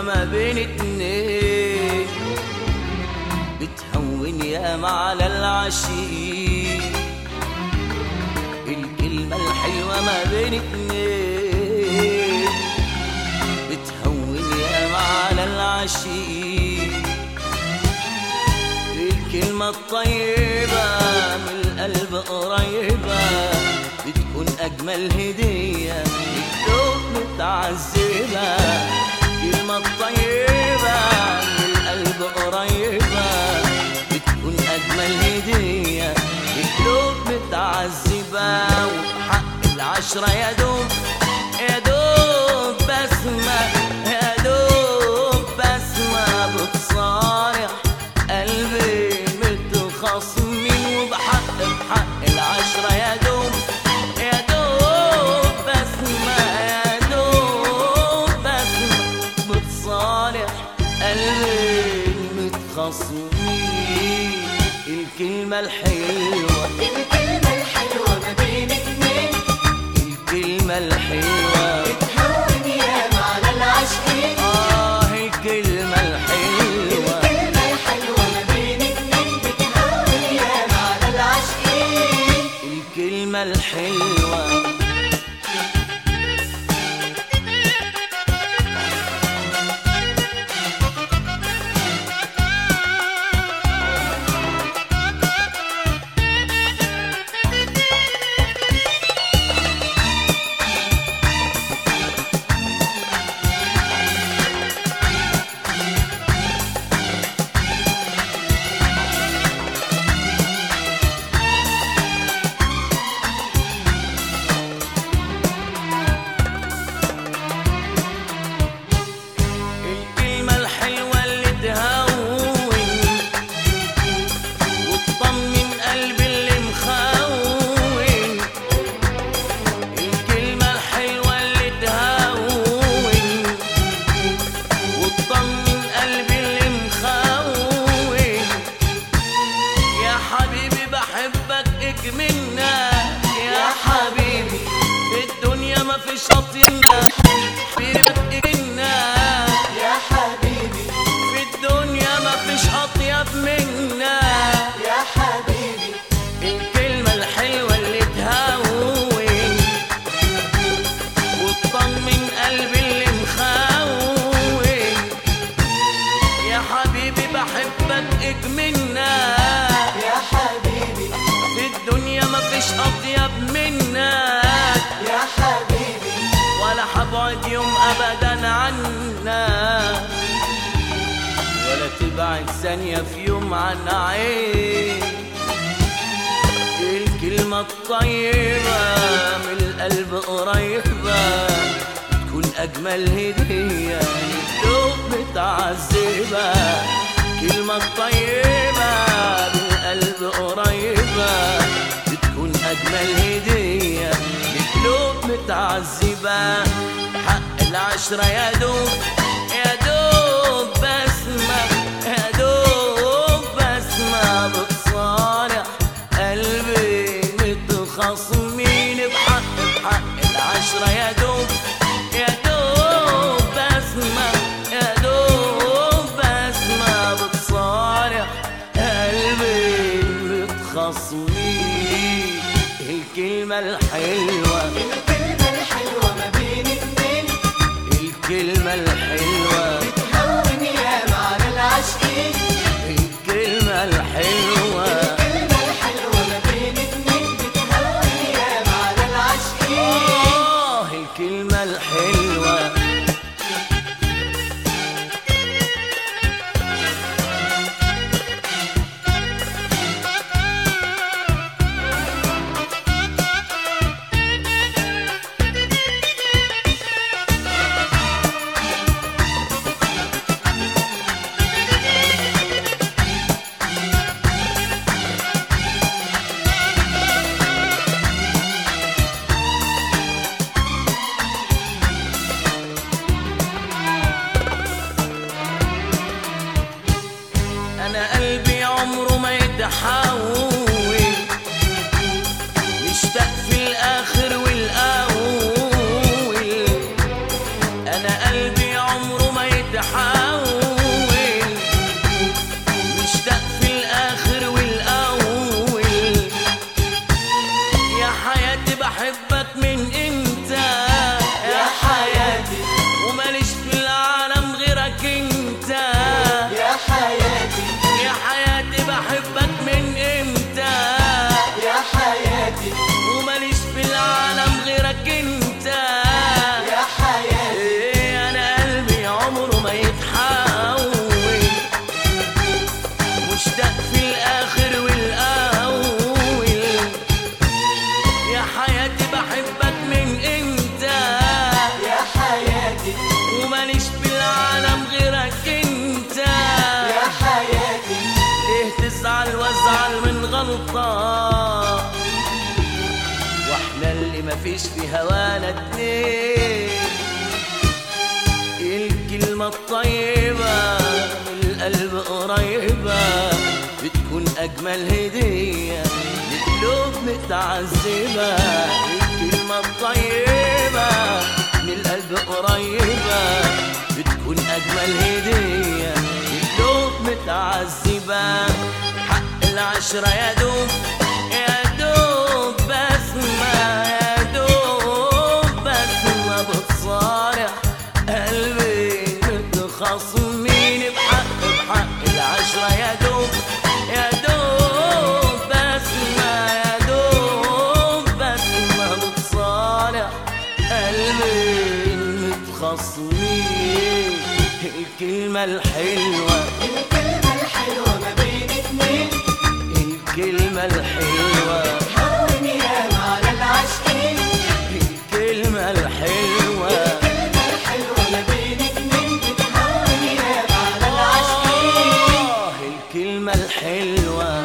الحلوة ما بين اتنين بتهون ياما على العشيق الكلمة الحلوة ما بين اتنين بتهون ياما على العشيق الكلمة الطيبة من القلب قريبة بتكون أجمل هدية للقلوب متعذبة الكلمة الطيبة من القلب قريبة بتكون أجمل هدية للقلوب متعذبة وحق العشرة يا دوب يا دوب بسمة يا دوب بسمة بتصارح قلبي متخصمين وبحق بحق العشرة يا دوب يا دوب بسمة يا دوب بسمة بتصالح قلبي متخصمين الكلمة الحلوة الكلمة الحلوة ما بين اتنين الكلمة الحلوة بتهون ياما على العاشقين آه الكلمة الحلوة الكلمة الحلوة ما بين اتنين بتهون ياما على العاشقين الكلمة الحلوة الكلمة الحلوة اللي تهون وتطمن قلبي اللي مخون الكلمة الحلوة اللي تهون وتطمن قلبي اللي مخون يا حبيبي بحبك اكملنا يا حبيبي في الدنيا ما فيش اطينا حبيبك اكملنا يا حبيبي في الدنيا ما فيش اطيب منا يا حبيبي الكلمة الحلوة اللي تهون وتطمن قلبي اللي مخون يا حبيبي بحبك اكملنا يا حبيبي في الدنيا ما فيش اطيب منك يا حبيبي ولا حبعد يوم ابدا عنا ولا تبعد ثانية في يوم عن عين الكلمة الطيبة من القلب قريبة تكون أجمل هدية للقلوب متعذبة كلمة طيبة من القلب قريبة بتكون أجمل هدية لقلوب متعذبة حق العشرة يا دوب يا دوب بسمة يا دوب بسمة بتصالح قلبي متخصمين بحق بحق العشرة يا دوب يا دوب بسمة يا دوب بسمة بتصالح قلبي متخصمين الكلمة الحلوة الكلمة الحلوة ما بين اتنين الكلمة الحلوة بتهون ياما على العاشقين الكلمة الحلوة الكلمة الحلوة ما بين اتنين بتهون ياما على العاشقين آه الكلمة الحلوة انا قلبي عمره ما يتحول مشتاق في الاخر والاول انا قلبي عمره ما يتحول مفيش في هوانا اتنين الكلمة الطيبة من القلب قريبة بتكون أجمل هدية لقلوب متعذبة الكلمة الطيبة من القلب قريبة بتكون أجمل هدية لقلوب متعذبة حق العشرة يا دوب يا دوب بسمة يا دوب بسمة بتصارع قلبي متخاصمين بحق بحق العشرة يا دوب يا دوب بسمة يا دوب بسمة بتصارع قلبي متخاصمين الكلمة الحلوة الكلمة الحلوة ما بين اتنين الكلمة الحلوة هون يا على العاشقين الكلمة الحلوة الكلمة الحلوة ما بين اتنين بتهون يا على العاشقين آه الكلمة الحلوة